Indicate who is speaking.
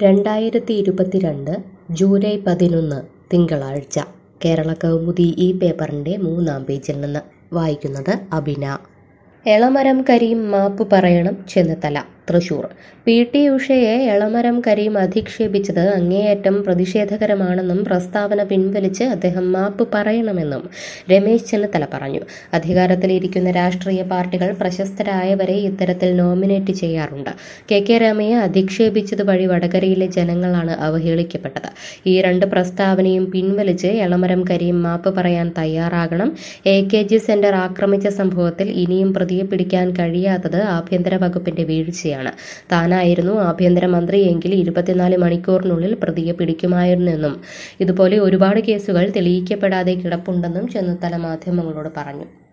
Speaker 1: രണ്ടായിരത്തി ഇരുപത്തിരണ്ട് ജൂലൈ പതിനൊന്ന് തിങ്കളാഴ്ച കേരള കൗമുദി ഈ പേപ്പറിൻ്റെ മൂന്നാം പേജിൽ നിന്ന് വായിക്കുന്നത് അബിന എളമരം കരീം മാപ്പ് പറയണം ചെന്നിത്തല തൃശൂർ പി ടി ഉഷയെ എളമരം കരീം അധിക്ഷേപിച്ചത് അങ്ങേയറ്റം പ്രതിഷേധകരമാണെന്നും പ്രസ്താവന പിൻവലിച്ച് അദ്ദേഹം മാപ്പ് പറയണമെന്നും രമേശ് ചെന്നിത്തല പറഞ്ഞു അധികാരത്തിലിരിക്കുന്ന രാഷ്ട്രീയ പാർട്ടികൾ പ്രശസ്തരായവരെ ഇത്തരത്തിൽ നോമിനേറ്റ് ചെയ്യാറുണ്ട് കെ കെ രമയെ അധിക്ഷേപിച്ചത് വഴി വടകരയിലെ ജനങ്ങളാണ് അവഹേളിക്കപ്പെട്ടത് ഈ രണ്ട് പ്രസ്താവനയും പിൻവലിച്ച് എളമരം കരീം മാപ്പ് പറയാൻ തയ്യാറാകണം എ കെ ജി സെന്റർ ആക്രമിച്ച സംഭവത്തിൽ ഇനിയും പ്രതിയെ പിടിക്കാൻ കഴിയാത്തത് ആഭ്യന്തര വകുപ്പിന്റെ വീഴ്ചയാണ് താനായിരുന്നു ആഭ്യന്തരമന്ത്രി എങ്കിൽ ഇരുപത്തിനാല് മണിക്കൂറിനുള്ളിൽ പ്രതിയെ പിടിക്കുമായിരുന്നെന്നും ഇതുപോലെ ഒരുപാട് കേസുകൾ തെളിയിക്കപ്പെടാതെ കിടപ്പുണ്ടെന്നും ചെന്നിത്തല മാധ്യമങ്ങളോട് പറഞ്ഞു